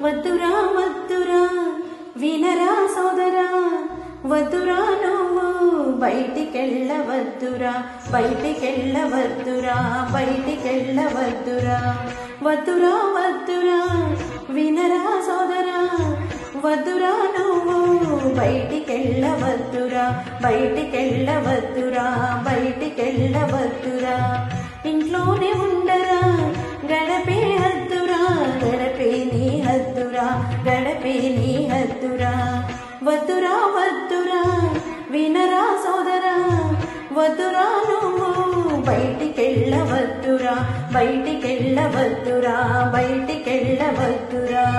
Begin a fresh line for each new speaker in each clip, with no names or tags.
వద్దురా వద్దురా వినరా సోదరా వద్దురా నువ్వు బయటికెళ్ళవద్దురా బయటికెళ్ళవద్దురా బయటికెళ్ళవద్దురా వద్దురా వద్దురా వినరా సోదరా వద్దురా నువ్వు బయటికెళ్ళవద్దురా బయటికెళ్ళవద్దురా బయటికెళ్ళవద్దురా ఇంట్లోనే ఉండరా గడపే హద్దురా గడపే నీ హద్దురా గడపే నీ హద్దురా వద్దురా వద్దురా వినరా సోదరా వద్దురా నువ్వు బయటికెళ్ళవద్దురా బయటికెళ్ళవద్దురా బయటికెళ్ళవద్దురా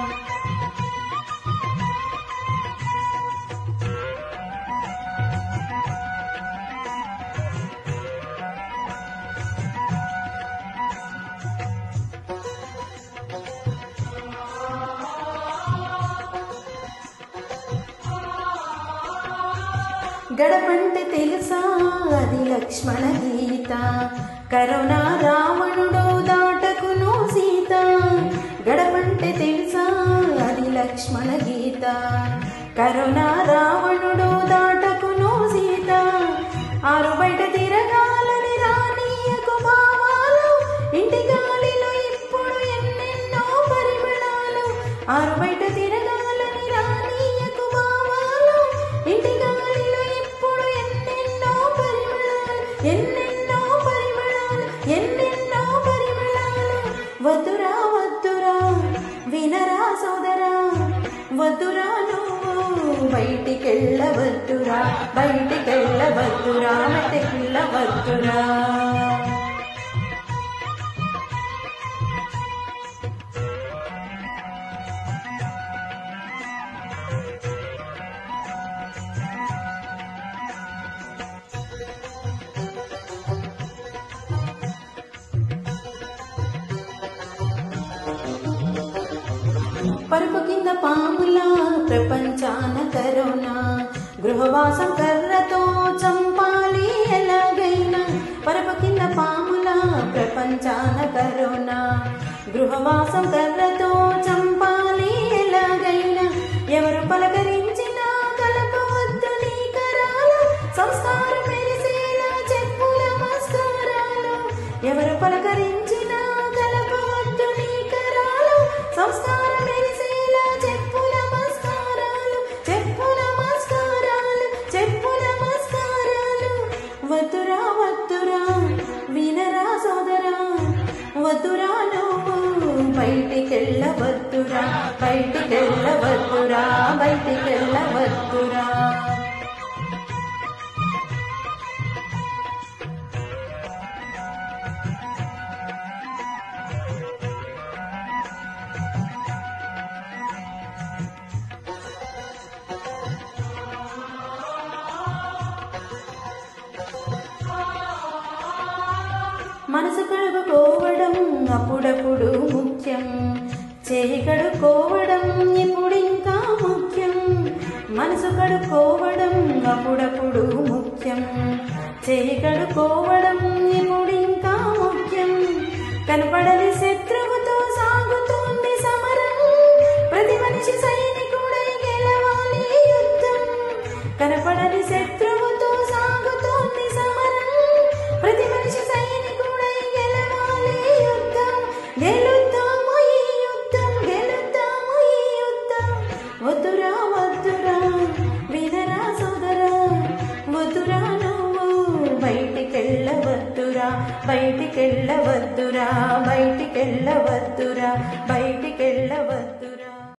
గడపంటే తెలుసా అది లక్ష్మణ గీత కరోనా రావణుడు దాటకును సీత గడపంటే తెలుసా అది లక్ష్మణ గీత కరోనా రావణుడు దాటకును సీత ఆరు బయట తిరగాలని రానీయకు భావాలు ఇంటి గాలిలో ఇప్పుడు ఎన్నెన్నో పరిమళాలు ఆరు బయట తిరగాలని రానీయకు భావాలు ఇంటి గాలిలో ఇప్పుడు ఎన్నెన్నో పరిమళాలు ఎన్నెన్నో పరిమళాలు ఎన్నెన్నో పరిమళాలు వద్దురా వద్దురా వినరా సోదరా వద్దురా నువ్వు బయటికెళ్ళవద్దురా బయటికెళ్ళవద్దురా బయటికెళ్ళవద్దురా పరుపు కింద పాముల ప్రపంచాన కరోనా గృహవాసం కర్రతో చంపాలి ఎలాగైనా పరుపు కింద పాముల ప్రపంచాన కరోనా గృహవాసం కర్రతో చంపాలి ఎలాగైనా ఎవరు పలకరించినా కలపవద్దు నీ కరాలు సంస్కారం మెరిసేలా చెప్పు నమస్కారాలు ఎవరు పలకరించినా కలపవద్దు నీ కరాలు సంస్కారం మెరిసేలా చెప్పు నమస్కారాలు చెప్పు నమస్కారాలు చెప్పు నమస్కారాలు వద్దురా వద్దురా వినరా సోదరా వద్దురా నువ్వు బయటికెళ్ళవద్దురా బయటికెళ్ళవద్దురా బయటికెళ్ళవద్దురా మనసు కడుపుకోవడం అప్పుడప్పుడు ముఖ్యం చేయి కడుక్కోవడం ఇప్పుడు ఇంకా ముఖ్యం మనసు కడుక్కోవడం అప్పుడప్పుడు ముఖ్యం చేయి కడుక్కోవడం ఇప్పుడు ఇంకా ముఖ్యం కనపడని శత్రువుతో సాగుతోంది సమరం ప్రతి మనిషి సైనికుడై గెలవాలి యుద్ధం కనపడని శత్రువుతో సాగుతోంది సమరం ప్రతి మనిషి సైనికుడై గెలవాలి యుద్ధం గెలుద్దాము ఈ యుద్ధం గెలుద్దాము ఈ యుద్ధం వద్దురా వద్దురా వినరా సోదరా వద్దురా నువ్వు బయటికెళ్ళవద్దురా బయటికెళ్ళవద్దురా బయటికెళ్ళవద్దురా బయటికెళ్ళవద్దు